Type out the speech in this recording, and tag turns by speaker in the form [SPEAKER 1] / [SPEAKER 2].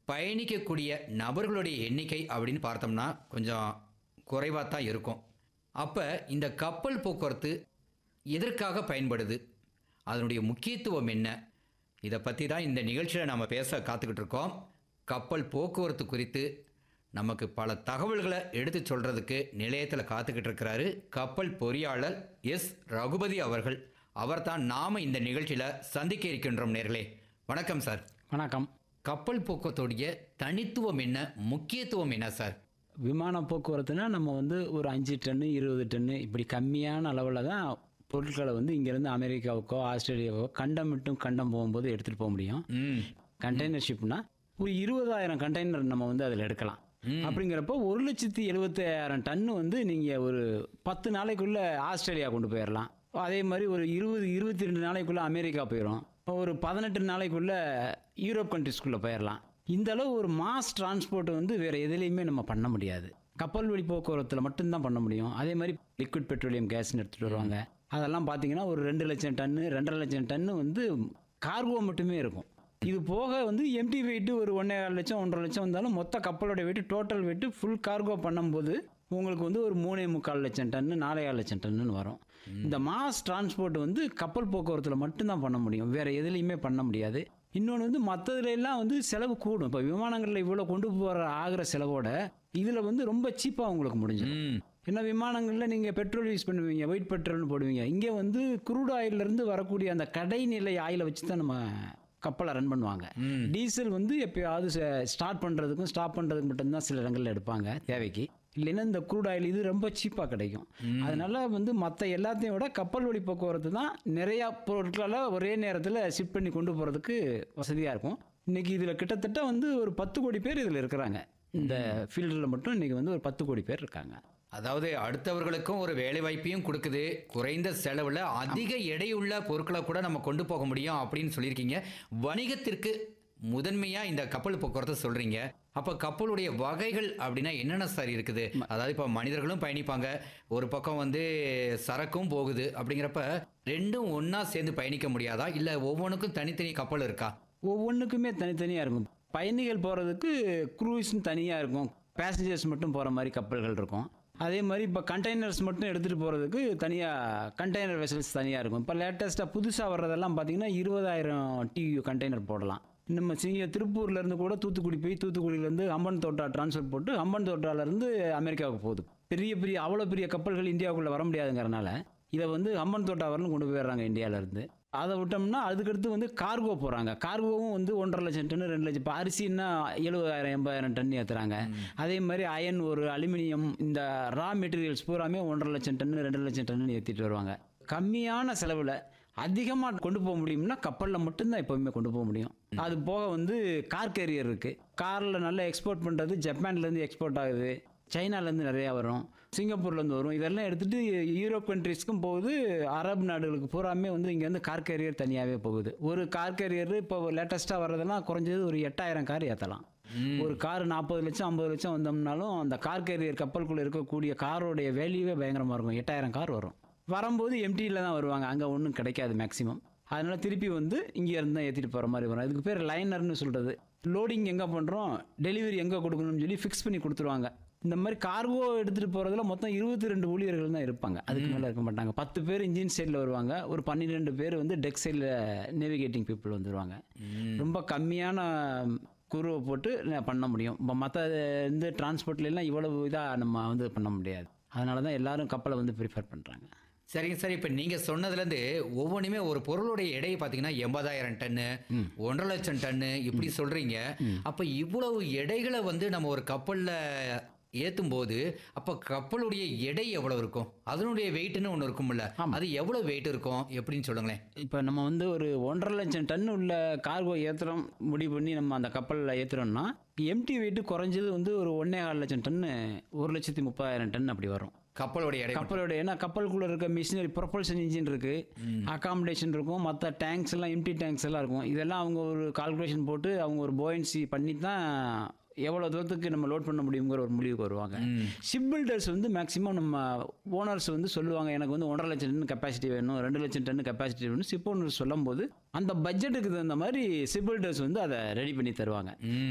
[SPEAKER 1] பயணிக்கக்கூடிய நபர்களுடைய எண்ணிக்கை அப்படின்னு பார்த்தோம்னா கொஞ்சம் குறைவாக தான் இருக்கும் அப்போ இந்த கப்பல் போக்குவரத்து எதற்காக பயன்படுது அதனுடைய முக்கியத்துவம் என்ன இதை பற்றி தான் இந்த நிகழ்ச்சியில் நம்ம பேச காத்துக்கிட்டு இருக்கோம் கப்பல் போக்குவரத்து குறித்து நமக்கு பல தகவல்களை எடுத்து சொல்கிறதுக்கு நிலையத்தில் காத்துக்கிட்டு இருக்கிறாரு கப்பல் பொறியாளர் எஸ் ரகுபதி அவர்கள் அவர்தான் நாம் இந்த நிகழ்ச்சியில் சந்திக்க இருக்கின்றோம் நேர்களே வணக்கம் சார்
[SPEAKER 2] வணக்கம்
[SPEAKER 1] கப்பல் போக்குவரத்துடைய தனித்துவம் என்ன முக்கியத்துவம் என்ன சார்
[SPEAKER 2] விமான போக்குவரத்துனா நம்ம வந்து ஒரு அஞ்சு டன்னு இருபது டன்னு இப்படி கம்மியான அளவில் தான் பொருட்களை வந்து இங்கேருந்து அமெரிக்காவுக்கோ ஆஸ்திரேலியாவோ கண்டம் விட்டும் கண்டம் போகும்போது எடுத்துகிட்டு போக முடியும்
[SPEAKER 1] ம்
[SPEAKER 2] கண்டெய்னர் ஷிப்னா ஒரு இருபதாயிரம் கண்டெய்னர் நம்ம வந்து அதில் எடுக்கலாம் அப்படிங்கிறப்போ ஒரு லட்சத்தி எழுபத்தாயிரம் டன்னு வந்து நீங்கள் ஒரு பத்து நாளைக்குள்ள ஆஸ்திரேலியா கொண்டு போயிடலாம் அதே மாதிரி ஒரு இருபது இருபத்தி ரெண்டு நாளைக்குள்ள அமெரிக்கா போயிடும் ஒரு பதினெட்டு நாளைக்குள்ள யூரோப் கண்ட்ரிஸ்குள்ளே போயிடலாம் இந்த அளவு ஒரு மாஸ் டிரான்ஸ்போர்ட் வந்து வேற எதுலேயுமே நம்ம பண்ண முடியாது கப்பல் வழி போக்குவரத்தில் மட்டும்தான் பண்ண முடியும் அதே மாதிரி லிக்விட் பெட்ரோலியம் கேஸ்னு எடுத்துகிட்டு வருவாங்க அதெல்லாம் பார்த்தீங்கன்னா ஒரு ரெண்டு லட்சம் டன்னு ரெண்டரை லட்சம் டன்னு வந்து கார்கோ மட்டுமே இருக்கும் இது போக வந்து எம்டி வெயிட் ஒரு ஒன்றே கால் லட்சம் ஒன்றரை லட்சம் வந்தாலும் மொத்த கப்பலோட weight total weight full cargo பண்ணும்போது உங்களுக்கு வந்து ஒரு மூணே முக்கால் லட்சம் டன்னு நாலே கால் லட்சம் டன்னுன்னு வரும் இந்த மாஸ் டிரான்ஸ்போர்ட் வந்து கப்பல் போக்குவரத்தில் மட்டும்தான் பண்ண முடியும் வேற எதுலேயுமே பண்ண முடியாது இன்னொன்று வந்து மற்றதுல எல்லாம் வந்து செலவு கூடும் இப்போ விமானங்களில் இவ்வளோ கொண்டு போகிற ஆகிற செலவோட இதில் வந்து ரொம்ப சீப்பாக உங்களுக்கு முடிஞ்சிடும்
[SPEAKER 1] ம்
[SPEAKER 2] ஏன்னா விமானங்களில் நீங்கள் பெட்ரோல் யூஸ் பண்ணுவீங்க ஒயிட் பெட்ரோல்னு போடுவீங்க இங்கே வந்து குரூட் ஆயிலிருந்து வரக்கூடிய அந்த கடைநிலை ஆயிலை வச்சு தான் நம்ம கப்பலை ரன் பண்ணுவாங்க
[SPEAKER 1] ம்.
[SPEAKER 2] டீசல் வந்து எப்பயாவது ஸ்டார்ட் பண்ணுறதுக்கும் ஸ்டாப் பண்ணுறதுக்கு மட்டும்தான் சில இடங்களில் எடுப்பாங்க தேவைக்கு இல்லைன்னா இந்த குரூட் ஆயில் இது ரொம்ப சீப்பாக கிடைக்கும் அதனால வந்து மற்ற எல்லாத்தையும் விட கப்பல் வழி போக்குவரத்து தான் நிறையா பொருட்களை ஒரே நேரத்தில் ஷிஃப்ட் பண்ணி கொண்டு போகிறதுக்கு வசதியாக இருக்கும் இன்னைக்கு இதில் கிட்டத்தட்ட வந்து ஒரு பத்து கோடி பேர் இதில் இருக்கிறாங்க இந்த ஃபீல்டில் மட்டும் இன்னைக்கு வந்து ஒரு பத்து கோடி பேர் இருக்காங்க
[SPEAKER 1] அதாவது அடுத்தவர்களுக்கும் ஒரு வேலை வாய்ப்பையும் கொடுக்குது குறைந்த செலவில் அதிக எடையுள்ள பொருட்களை கூட நம்ம கொண்டு போக முடியும் அப்படின்னு சொல்லியிருக்கீங்க வணிகத்திற்கு முதன்மையாக இந்த கப்பல் போக்குவரத்து சொல்கிறீங்க அப்போ கப்பலுடைய வகைகள் அப்படின்னா என்னென்ன சார் இருக்குது அதாவது இப்போ மனிதர்களும் பயணிப்பாங்க ஒரு பக்கம் வந்து சரக்கும் போகுது அப்படிங்கிறப்ப ரெண்டும் ஒன்றா சேர்ந்து பயணிக்க முடியாதா இல்லை ஒவ்வொன்றுக்கும் தனித்தனி கப்பல் இருக்கா
[SPEAKER 2] ஒவ்வொன்றுக்குமே தனித்தனியாக இருக்கும் பயணிகள் போகிறதுக்கு க்ரூஸ்னு தனியாக இருக்கும் பேசஞ்சர்ஸ் மட்டும் போகிற மாதிரி கப்பல்கள் இருக்கும் அதே மாதிரி இப்போ கண்டெய்னர்ஸ் மட்டும் எடுத்துகிட்டு போகிறதுக்கு தனியாக கண்டெய்னர் வெசல்ஸ் தனியாக இருக்கும் இப்போ லேட்டஸ்ட்டாக புதுசாக வர்றதெல்லாம் பார்த்தீங்கன்னா இருபதாயிரம் டியூ கண்டெய்னர் போடலாம் நம்ம சிங்க திருப்பூர்லேருந்து கூட தூத்துக்குடி போய் தூத்துக்குடியிலேருந்து அம்பன் தோட்டா ட்ரான்ஸ்ஃபர் போட்டு அம்பன் தோட்டாலேருந்து அமெரிக்காவுக்கு போகுது பெரிய பெரிய அவ்வளோ பெரிய கப்பல்கள் இந்தியாவுக்குள்ளே வர முடியாதுங்கிறனால இதை வந்து அம்மன் தோட்டா வரலும் கொண்டு போயிடுறாங்க இந்தியாவிலேருந்து அதை விட்டோம்னா அதுக்கடுத்து வந்து கார்கோ போகிறாங்க கார்கோவும் வந்து ஒன்றரை லட்சம் டன்னு ரெண்டு லட்சம் இப்போ அரிசின்னா எழுபதாயிரம் எண்பதாயிரம் டன் ஏற்றுறாங்க அதே மாதிரி அயன் ஒரு அலுமினியம் இந்த ரா மெட்டீரியல்ஸ் பூராமே ஒன்றரை லட்சம் டன்னு ரெண்டு லட்சம் டன்னு ஏற்றிட்டு வருவாங்க கம்மியான செலவில் அதிகமாக கொண்டு போக முடியும்னா கப்பலில் மட்டும்தான் எப்போவுமே கொண்டு போக முடியும் அது போக வந்து கார் கேரியர் இருக்குது காரில் நல்லா எக்ஸ்போர்ட் பண்ணுறது ஜப்பான்லேருந்து எக்ஸ்போர்ட் ஆகுது சைனாலேருந்து நிறையா வரும் சிங்கப்பூர்லேருந்து வரும் இதெல்லாம் எடுத்துகிட்டு யூரோப் கண்ட்ரிஸ்க்கும் போகுது அரபு நாடுகளுக்கு பூராமே வந்து இங்கேருந்து கார் கேரியர் தனியாகவே போகுது ஒரு கார் கேரியர் இப்போ லேட்டஸ்ட்டாக வர்றதெல்லாம் குறைஞ்சது ஒரு எட்டாயிரம் கார் ஏற்றலாம் ஒரு கார் நாற்பது லட்சம் ஐம்பது லட்சம் வந்தோம்னாலும் அந்த கார் கேரியர் கப்பலுக்குள்ளே இருக்கக்கூடிய காரோடைய வேல்யூவே பயங்கரமாக இருக்கும் எட்டாயிரம் கார் வரும் வரும்போது எம்டியில் தான் வருவாங்க அங்கே ஒன்றும் கிடைக்காது மேக்ஸிமம் அதனால திருப்பி வந்து இங்கே இருந்து தான் ஏற்றிட்டு போகிற மாதிரி வரும் இதுக்கு பேர் லைனர்னு சொல்கிறது லோடிங் எங்கே பண்ணுறோம் டெலிவரி எங்கே கொடுக்கணும்னு சொல்லி ஃபிக்ஸ் பண்ணி கொடுத்துருவாங்க இந்த மாதிரி கார்கோ எடுத்துகிட்டு போகிறதுல மொத்தம் இருபத்தி ரெண்டு ஊழியர்கள் தான் இருப்பாங்க அதுக்கு மேலே இருக்க மாட்டாங்க பத்து பேர் இன்ஜின் சைடில் வருவாங்க ஒரு பன்னிரெண்டு பேர் வந்து டெக் சைடில் நேவிகேட்டிங் பீப்புள் வந்துருவாங்க ரொம்ப கம்மியான குருவை போட்டு ந- பண்ண முடியும் இப்போ மற்ற இந்த டிரான்ஸ்போர்ட்லாம் இவ்வளவு இதாக நம்ம வந்து பண்ண முடியாது அதனால தான் எல்லாரும் கப்பலை வந்து ப்ரிஃபர் பண்ணுறாங்க
[SPEAKER 1] சரிங்க சார் இப்போ நீங்கள் சொன்னதுலேருந்து ஒவ்வொன்றுமே ஒரு பொருளுடைய எடையை பார்த்தீங்கன்னா எண்பதாயிரம் டன்னு ஒன்றரை லட்சம் டன்னு இப்படி சொல்கிறீங்க அப்போ இவ்வளவு எடைகளை வந்து நம்ம ஒரு கப்பலில் ஏற்றும் போது அப்போ கப்பலுடைய எடை எவ்வளவு இருக்கும் அதனுடைய வெயிட்னு ஒன்று இருக்கும்ல அது எவ்வளோ வெயிட் இருக்கும் எப்படின்னு சொல்லுங்களேன்
[SPEAKER 2] இப்போ நம்ம வந்து ஒரு ஒன்றரை லட்சம் டன் உள்ள கார்கோ ஏற்றுறோம் முடிவு பண்ணி நம்ம அந்த கப்பலில் ஏற்றுறோம்னா எம்டி வெயிட்டு குறைஞ்சது வந்து ஒரு ஒன்றே கால் லட்சம் டன்னு ஒரு லட்சத்தி முப்பதாயிரம் டன் அப்படி வரும்
[SPEAKER 1] கப்பலுடைய எடை
[SPEAKER 2] கப்பலோட ஏன்னா கப்பலுக்குள்ள இருக்க மிஷினரி ப்ரொபல்ஷன் இன்ஜின் இருக்கு அகாமடேஷன் இருக்கும் மற்ற டேங்க்ஸ் எல்லாம் எம்டி டேங்க்ஸ் எல்லாம் இருக்கும் இதெல்லாம் அவங்க ஒரு கால்குலேஷன் போட்டு அவங்க ஒரு போயன்சி பண்ணி தான் எவ்வளோ தூரத்துக்கு நம்ம லோட் பண்ண முடியுங்கிற ஒரு முடிவுக்கு வருவாங்க ஷிப் பில்டர்ஸ் வந்து மேக்ஸிமம் நம்ம ஓனர்ஸ் வந்து சொல்லுவாங்க எனக்கு வந்து ஒன்றரை லட்சம் டன் கெப்பாசிட்டி வேணும் ரெண்டு லட்சம் டன் கெப்பாசிட்டி வேணும் ஷிப் ஓனர்ஸ் சொல்லும்போது அந்த பட்ஜெட்டுக்கு தகுந்த மாதிரி ஷிப் பில்டர்ஸ் வந்து அதை ரெடி பண்ணி தருவாங்க
[SPEAKER 1] ம்